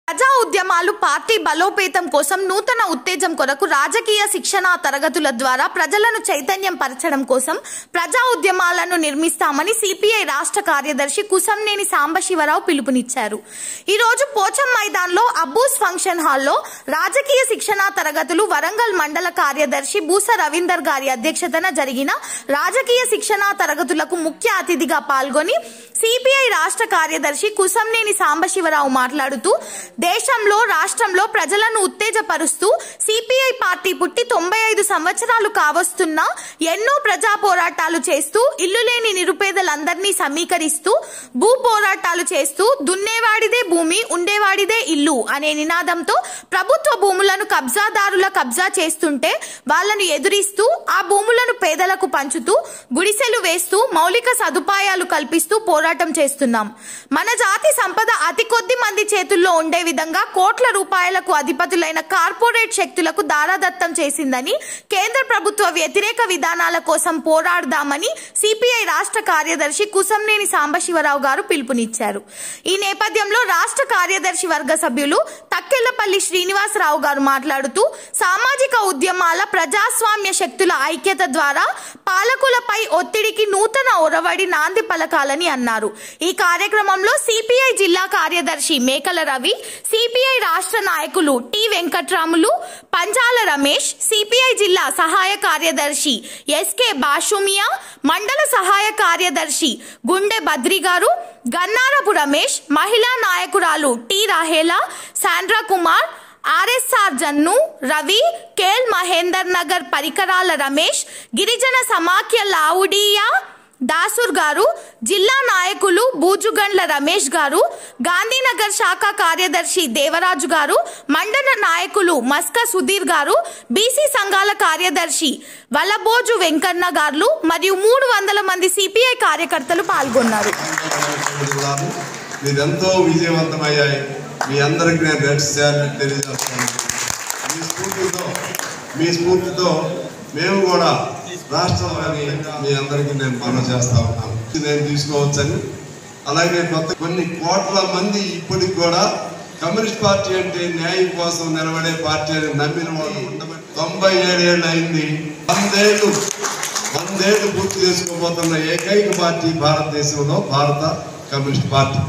ప్రజా ఉద్యమాలు పార్టీ బలోపేతం కోసం నూతన ఉత్తేజం కొరకు రాజకీయ శిక్షణా తరగతుల ద్వారా ప్రజలను చైతన్యం పరచడం కోసం ప్రజా ఉద్యమాలను నిర్మిస్తామని సిపిఐ రాష్ట్ర కార్యదర్శి కుసంనేని సాంబశివరావు పిలుపునిచ్చారు ఈ రోజు పోచం మైదాన్లో అబ్బూస్ ఫంక్షన్ హాల్లో రాజకీయ శిక్షణా తరగతులు వరంగల్ మండల కార్యదర్శి బూస రవీందర్ గారి అధ్యక్షతన జరిగిన రాజకీయ శిక్షణా తరగతులకు ముఖ్య అతిథిగా పాల్గొని సిపిఐ రాష్ట్ర కార్యదర్శి కుసంనేని సాంబశివరావు మాట్లాడుతూ దేశంలో రాష్ట్రంలో ప్రజలను ఉత్తేజపరుస్తూ సిపిఐ పార్టీ పుట్టి తొంభై ఐదు సంవత్సరాలు కావస్తున్నా ఎన్నో ప్రజా పోరాటాలు చేస్తూ ఇల్లు లేని నిరుపేదలందరినీ సమీకరిస్తూ భూ పోరాటాలు చేస్తూ దున్నేవాడిదే భూమి ఉండేవాడిదే ఇల్లు అనే నినాదంతో ప్రభుత్వ భూములను కబ్జాదారుల కబ్జా చేస్తుంటే వాళ్ళను ఎదురిస్తూ ఆ భూములను పేదలకు పంచుతూ గుడిసెలు వేస్తూ మౌలిక సదుపాయాలు కల్పిస్తూ పోరాటం చేస్తున్నాం మన జాతి సంపద అతి కొద్ది మంది చేతుల్లో ఉండే విధంగా కోట్ల రూపాయలకు అధిపతులైన కార్పొరేట్ శక్తులకు దారాదత్తం చేసిందని కేంద్ర ప్రభుత్వ వ్యతిరేక విధానాల కోసం పోరాడదామని సిపిఐ రాష్ట్ర కార్యదర్శి కుసంనేని సాంబశివరావు గారు పిలుపునిచ్చారు ఈ నేపథ్యంలో రాష్ట్ర కార్యదర్శి వర్గ సభ్యులు తక్కెళ్లపల్లి శ్రీనివాసరావు గారు మాట్లాడుతూ సామాజిక ఉద్యమాల ప్రజాస్వామ్య శక్తుల ఐక్యత ద్వారా పాలకులపై ఒత్తిడికి నూతన ఒరవడి నాంది పలకాలని అన్నారు ఈ కార్యక్రమంలో సిపిఐ జిల్లా కార్యదర్శి మేకల రవి సిపిఐ రాష్ట్ర నాయకులు టి వెంకట్రాములు పంజాల రమేష్ సిపిఐ జిల్లా సహాయ కార్యదర్శి ఎస్కే బాషుమియా మండల సహాయ కార్యదర్శి గుండె బద్రి గారు గన్నారపు రమేష్ మహిళా నాయకురాలు టి రాహేలా శాండ్రా కుమార్ ఆర్ఎస్ఆర్ జన్ను రవి కేల్ మహేందర్ నగర్ పరికరాల రమేష్ గిరిజన సమాఖ్య లావుడియా దాసూర్ గారు జిల్లా నాయకులు బూజుగండ్ల రమేష్ గారు గాంధీనగర్ శాఖ కార్యదర్శి దేవరాజు గారు మండల నాయకులు మస్క సుధీర్ గారు బీసీ సంఘాల కార్యదర్శి వలబోజు వెంకన్న గారు మరియు మూడు వందల మంది సిపిఐ కార్యకర్తలు పాల్గొన్నారు జిల్లాలు మీరెంతో విజయవంతమయ్యాయి మీ అందరికి నేను రెడ్ చేయాలని తెలియజేస్తున్నాను మీ స్ఫూర్తితో మీ స్ఫూర్తితో మేము కూడా రాష్ట్రంలోని మీ అందరికీ నేను మనం చేస్తా ఉన్నాను ఇది నేను తీసుకోవచ్చని అలాగే కొత్త కొన్ని కోట్ల మంది ఇప్పటికి కూడా కమ్యూనిస్ట్ పార్టీ అంటే న్యాయం కోసం నిలబడే పార్టీ అని నమ్మిన వాళ్ళు ఉండబట్టి తొంభై ఏడేళ్ళు అయింది వందేళ్ళు వందేళ్లు పూర్తి చేసుకోబోతున్న ఏకైక పార్టీ భారతదేశంలో భారత కమ్యూనిస్ట్ పార్టీ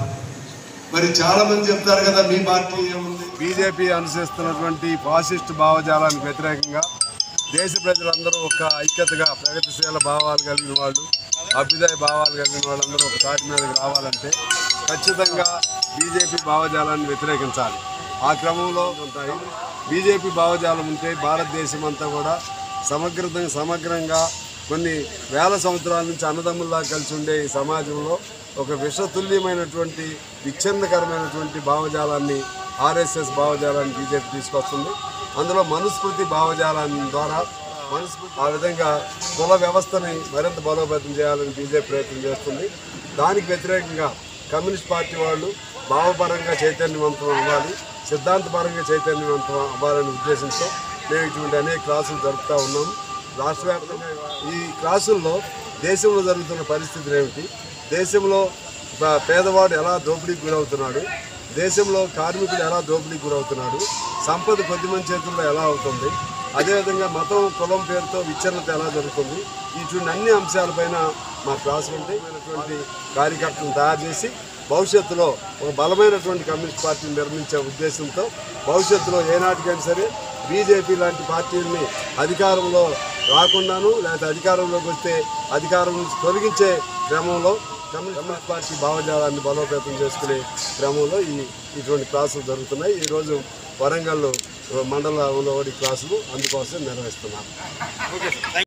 మరి చాలా మంది చెప్తారు కదా మీ పార్టీ ఏముంది బీజేపీ అనుసరిస్తున్నటువంటి ఫాసిస్ట్ భావజాలానికి వ్యతిరేకంగా దేశ ప్రజలందరూ ఒక ఐక్యతగా ప్రగతిశీల భావాలు కలిగిన వాళ్ళు అభ్యుదయ భావాలు కలిగిన వాళ్ళందరూ ఒక తాటి మీదకి రావాలంటే ఖచ్చితంగా బీజేపీ భావజాలాన్ని వ్యతిరేకించాలి ఆ క్రమంలో ఉంటాయి బీజేపీ భావజాలం ఉంటే భారతదేశం అంతా కూడా సమగ్రంగా సమగ్రంగా కొన్ని వేల సంవత్సరాల నుంచి అన్నదమ్ముల్లా కలిసి ఉండే ఈ సమాజంలో ఒక విషతుల్యమైనటువంటి విచ్ఛిన్నకరమైనటువంటి భావజాలాన్ని ఆర్ఎస్ఎస్ భావజాలాన్ని బీజేపీ తీసుకొస్తుంది అందులో మనుస్మృతి భావజాలాన్ని ద్వారా మనుస్మృతి ఆ విధంగా కుల వ్యవస్థని మరింత బలోపేతం చేయాలని బీజేపీ ప్రయత్నం చేస్తుంది దానికి వ్యతిరేకంగా కమ్యూనిస్ట్ పార్టీ వాళ్ళు భావపరంగా చైతన్యవంతం అవ్వాలి సిద్ధాంతపరంగా చైతన్యవంతం అవ్వాలనే ఉద్దేశంతో మేము ఇటువంటి అనేక క్లాసులు జరుపుతూ ఉన్నాం రాష్ట్ర వ్యాప్తంగా ఈ క్లాసుల్లో దేశంలో జరుగుతున్న పరిస్థితులు ఏమిటి దేశంలో ప- పేదవాడు ఎలా దోపిడీకి గురవుతున్నాడు దేశంలో కార్మికుడు ఎలా దోపిడీకి గురవుతున్నాడు సంపద కొద్దిమంది చేతుల్లో ఎలా అవుతుంది అదేవిధంగా మతం కులం పేరుతో విచ్ఛిన్నత ఎలా జరుగుతుంది ఇటువంటి అన్ని అంశాలపైన మా క్లాసులు ఉంటాయి అయినటువంటి కార్యకర్తలను తయారు చేసి భవిష్యత్తులో ఒక బలమైనటువంటి కమ్యూనిస్ట్ పార్టీని నిర్మించే ఉద్దేశంతో భవిష్యత్తులో ఏనాటికైనా సరే బీజేపీ లాంటి పార్టీల్ని అధికారంలో రాకుండాను లేకపోతే అధికారంలోకి వస్తే అధికారం నుంచి తొలగించే క్రమంలో కమ్యూనిస్ట్ పార్టీ భావజాలాన్ని బలోపేతం చేసుకునే క్రమంలో ఈ ఇటువంటి క్లాసులు జరుగుతున్నాయి ఈరోజు వరంగల్ మండలంలో ఈ క్లాసులు అందుకోసం నిర్వహిస్తున్నాం